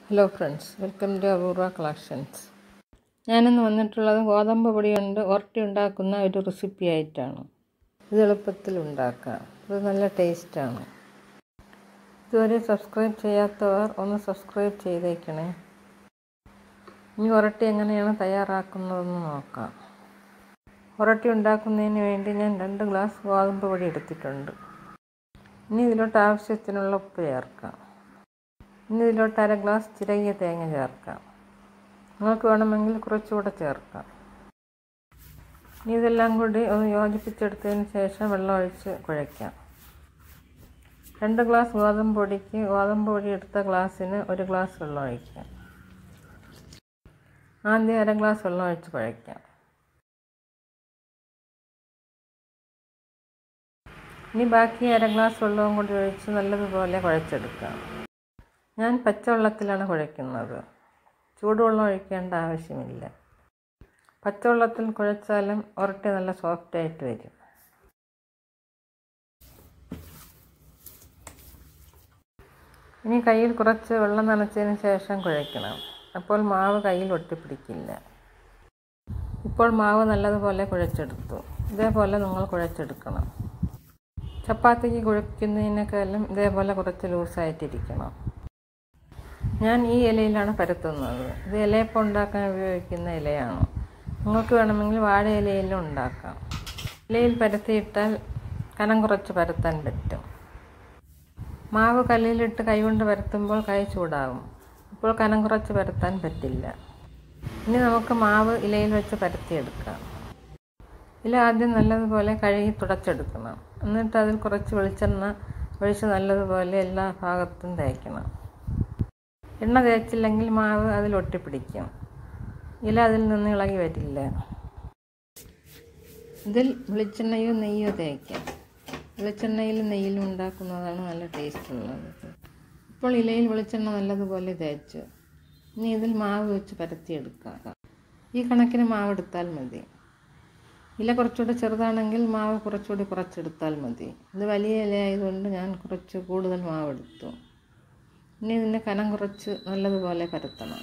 hello friends welcome to Apoorva collections ഞാനിന്ന് വന്നിട്ടുള്ളത് ഗോതമ്പ് പൊടി കൊണ്ട് ഉരട്ടി ഉണ്ടാക്കുന്ന ഒരു റെസിപ്പി ആയിട്ടാണ് ഇത് എളുപ്പത്തിൽ ഉണ്ടാക്കാം ഇത് നല്ല ടേസ്റ്റാണ് ഇതുവരെ സബ്സ്ക്രൈബ് ചെയ്യാത്തവർ ഒന്ന് സബ്സ്ക്രൈബ് ചെയ്തേക്കണേ ഇനി ഉരട്ടി എങ്ങനെയാണ് തയ്യാറാക്കുന്നതെന്ന് നോക്കാം ഉരട്ടി ഉണ്ടാക്കുന്നതിന് വേണ്ടി ഞാൻ രണ്ട് ഗ്ലാസ് ഗോതമ്പ് പൊടി എടുത്തിട്ടുണ്ട് ഇനി ഇതിലോട്ട് ആവശ്യത്തിനുള്ള ഉപ്പ് ചേർക്കാം ഇനി ഇതിലോട്ട് അര ഗ്ലാസ് ചിരകിയ തേങ്ങ ചേർക്കാം നിങ്ങൾക്ക് വേണമെങ്കിൽ കുറച്ചുകൂടെ ചേർക്കാം ഇനി ഇതെല്ലാം കൂടി ഒന്ന് യോജിപ്പിച്ചെടുത്തതിന് ശേഷം വെള്ളം ഒഴിച്ച് കുഴയ്ക്കാം രണ്ട് ഗ്ലാസ് ഗോതമ്പ് പൊടിക്ക് ഗോതമ്പ് പൊടി എടുത്ത ഗ്ലാസ്സിന് ഒരു ഗ്ലാസ് വെള്ളം ഒഴിക്കാം ആദ്യം അര ഗ്ലാസ് വെള്ളം ഒഴിച്ച് കുഴയ്ക്കാം ഇനി ബാക്കി അര ഗ്ലാസ് വെള്ളവും കൂടി ഒഴിച്ച് നല്ലതുപോലെ കുഴച്ചെടുക്കാം ഞാൻ പച്ചവെള്ളത്തിലാണ് കുഴയ്ക്കുന്നത് ചൂടുവെള്ളം ഒഴിക്കേണ്ട ആവശ്യമില്ല പച്ചവെള്ളത്തിൽ കുഴച്ചാലും ഉരട്ടി നല്ല സോഫ്റ്റായിട്ട് വരും ഇനി കയ്യിൽ കുറച്ച് വെള്ളം നനച്ചതിന് ശേഷം കുഴയ്ക്കണം അപ്പോൾ മാവ് കയ്യിൽ ഒട്ടിപ്പിടിക്കില്ല ഇപ്പോൾ മാവ് നല്ലതുപോലെ കുഴച്ചെടുത്തു ഇതേപോലെ നിങ്ങൾ കുഴച്ചെടുക്കണം ചപ്പാത്തിക്ക് കുഴയ്ക്കുന്നതിനേക്കാളും ഇതേപോലെ കുറച്ച് ലൂസായിട്ടിരിക്കണം ഞാൻ ഈ ഇലയിലാണ് പരത്തുന്നത് ഇത് ഇലയപ്പം ഉണ്ടാക്കാൻ ഉപയോഗിക്കുന്ന ഇലയാണ് നിങ്ങൾക്ക് വേണമെങ്കിൽ വാഴ ഇലയിലും ഉണ്ടാക്കാം ഇലയിൽ പരത്തിയിട്ടാൽ കനം കുറച്ച് പരത്താൻ പറ്റും മാവ് കല്ലിലിട്ട് കൈകൊണ്ട് പരത്തുമ്പോൾ കൈ ചൂടാകും ഇപ്പോൾ കനം കുറച്ച് പരത്താൻ പറ്റില്ല ഇനി നമുക്ക് മാവ് ഇലയിൽ വെച്ച് പരത്തിയെടുക്കാം ഇല ആദ്യം നല്ലതുപോലെ കഴുകി തുടച്ചെടുക്കണം എന്നിട്ട് അതിൽ കുറച്ച് വെളിച്ചെണ്ണ ഒഴിച്ച് നല്ലതുപോലെ എല്ലാ ഭാഗത്തും തേക്കണം എണ്ണ തേച്ചില്ലെങ്കിൽ മാവ് അതിൽ ഒട്ടിപ്പിടിക്കും ഇല അതിൽ നിന്ന് ഇളകി വരില്ല ഇതിൽ വെളിച്ചെണ്ണയോ നെയ്യോ തേക്കാം വെളിച്ചെണ്ണയിലും നെയ്യിലും ഉണ്ടാക്കുന്നതാണ് നല്ല ടേസ്റ്റ് ഉള്ളത് ഇപ്പോൾ ഇലയിൽ വെളിച്ചെണ്ണ നല്ലതുപോലെ തേച്ചു ഇനി ഇതിൽ മാവ് വെച്ച് പരത്തിയെടുക്കാം ഈ കണക്കിന് മാവ് എടുത്താൽ മതി ഇല കുറച്ചുകൂടി ചെറുതാണെങ്കിൽ മാവ് കുറച്ചുകൂടി കുറച്ചെടുത്താൽ മതി ഇത് വലിയ ഇല ആയതുകൊണ്ട് ഞാൻ കുറച്ച് കൂടുതൽ മാവ് എടുത്തു ഇനി ഇതിൻ്റെ കനം കുറച്ച് നല്ലതുപോലെ പരത്തണം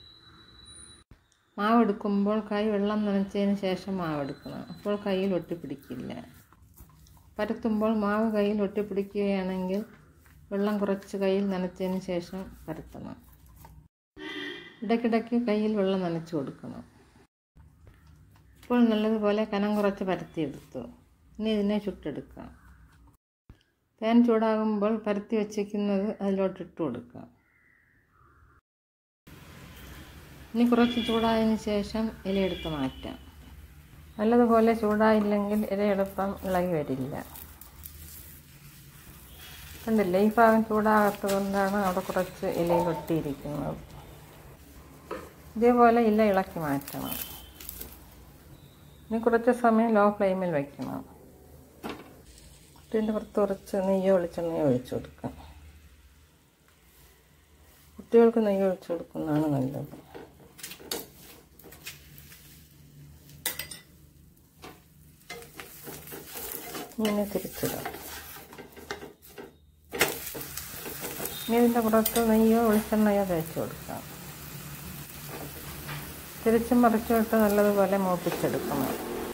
മാവ് എടുക്കുമ്പോൾ കൈ വെള്ളം നനച്ചതിന് ശേഷം മാവ് എടുക്കണം അപ്പോൾ കയ്യിൽ ഒട്ടിപ്പിടിക്കില്ല പരത്തുമ്പോൾ മാവ് കയ്യിൽ ഒട്ടിപ്പിടിക്കുകയാണെങ്കിൽ വെള്ളം കുറച്ച് കയ്യിൽ നനച്ചതിന് ശേഷം പരത്തണം ഇടയ്ക്കിടയ്ക്ക് കയ്യിൽ വെള്ളം നനച്ചു കൊടുക്കണം ഇപ്പോൾ നല്ലതുപോലെ കനം കുറച്ച് പരത്തിയെടുത്തു ഇനി ഇതിനെ ചുട്ടെടുക്കാം പാൻ ചൂടാകുമ്പോൾ പരത്തി വച്ചിരിക്കുന്നത് അതിലോട്ട് ഇട്ട് കൊടുക്കാം ഇനി കുറച്ച് ചൂടായതിന് ശേഷം ഇലയെടുത്ത് മാറ്റാം നല്ലതുപോലെ ചൂടായില്ലെങ്കിൽ ഇല എളുപ്പം ഇളകി വരില്ല കണ്ടില്ലേ ഈ ഭാഗം ചൂടാകാത്തത് കൊണ്ടാണ് അവിടെ കുറച്ച് ഇലയിൽ ഒട്ടിയിരിക്കുന്നത് ഇതേപോലെ ഇല ഇളക്കി മാറ്റണം ഇനി കുറച്ച് സമയം ലോ ഫ്ലെയിമിൽ വയ്ക്കണം കുട്ടീൻ്റെ പുറത്ത് കുറച്ച് നെയ്യോ വെളിച്ചെണ്ണയോ ഒഴിച്ചു കൊടുക്കാം കുട്ടികൾക്ക് നെയ്യ് ഒഴിച്ചു കൊടുക്കുന്നതാണ് നല്ലത് ഇങ്ങനെ തിരിച്ചിടാം ഇനി ഇതിൻ്റെ പുറത്ത് നെയ്യോ വെളിച്ചെണ്ണയോ തേച്ച് കൊടുക്കാം തിരിച്ചും മറിച്ചും നല്ലതുപോലെ മൂപ്പിച്ചെടുക്കണം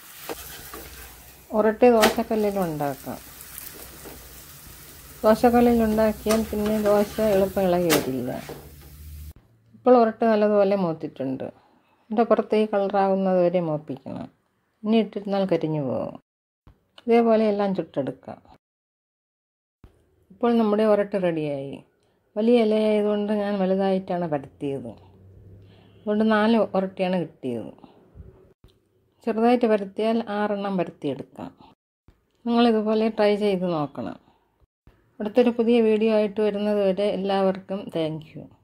ഉരട്ടി ദോശക്കല്ലിലും ഉണ്ടാക്കാം ദോശക്കല്ലിൽ ഉണ്ടാക്കിയാൽ പിന്നെ ദോശ എളുപ്പം ഇളകി വരില്ല ഇപ്പോൾ ഉരട്ടി നല്ലതുപോലെ മൂത്തിട്ടുണ്ട് ഇതിൻ്റെ പുറത്ത് ഈ കളറാകുന്നത് വരെ മൂപ്പിക്കണം ഇനി ഇട്ടിരുന്നാൽ കരിഞ്ഞു പോകും ഇതേപോലെ എല്ലാം ചുട്ടെടുക്കാം ഇപ്പോൾ നമ്മുടെ ഉരട്ട് റെഡിയായി വലിയ ഇലയായതുകൊണ്ട് ഞാൻ വലുതായിട്ടാണ് പരത്തിയത് അതുകൊണ്ട് നാല് ഉരട്ടിയാണ് കിട്ടിയത് ചെറുതായിട്ട് പരത്തിയാൽ ആറെണ്ണം പരത്തിയെടുക്കാം നിങ്ങളിതുപോലെ ട്രൈ ചെയ്ത് നോക്കണം അടുത്തൊരു പുതിയ വീഡിയോ ആയിട്ട് വരുന്നത് വരെ എല്ലാവർക്കും താങ്ക് യു